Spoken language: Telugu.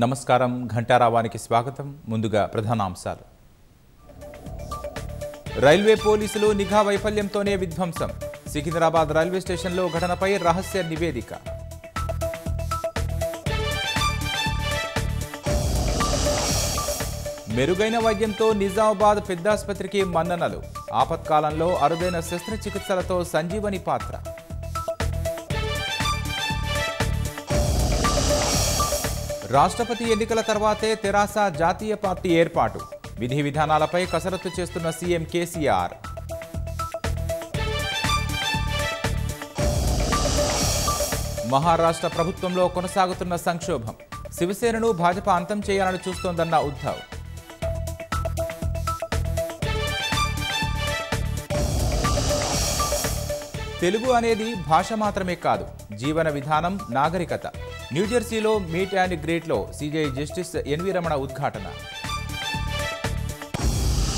నమస్కారం ఘంటారావానికి స్వాగతం ముందుగా ప్రధానాంశాలు రైల్వే పోలీసులు నిఘా వైఫల్యంతోనే విధ్వంసం సికింద్రాబాద్ రైల్వే స్టేషన్లో ఘటనపై రహస్య నివేదిక మెరుగైన వైద్యంతో నిజామాబాద్ పెద్దాసుపత్రికి మన్ననలు ఆపత్కాలంలో అరుదైన శస్త్రచికిత్సలతో సంజీవని పాత్ర రాష్ట్రపతి ఎన్నికల తర్వాతే తెరాస జాతీయ పార్టీ ఏర్పాటు విధి విధానాలపై కసరత్తు చేస్తున్న సీఎం కేసీఆర్ మహారాష్ట్ర ప్రభుత్వంలో కొనసాగుతున్న సంక్షోభం శివసేనను భాజపా అంతం చేయాలని చూస్తోందన్న ఉద్ధవ్ తెలుగు అనేది భాష మాత్రమే కాదు జీవన విధానం నాగరికత న్యూజెర్సీలో మీట్ అండ్ గ్రేట్లో సీజే జస్టిస్ ఎన్వి రమణ ఉద్ఘాటన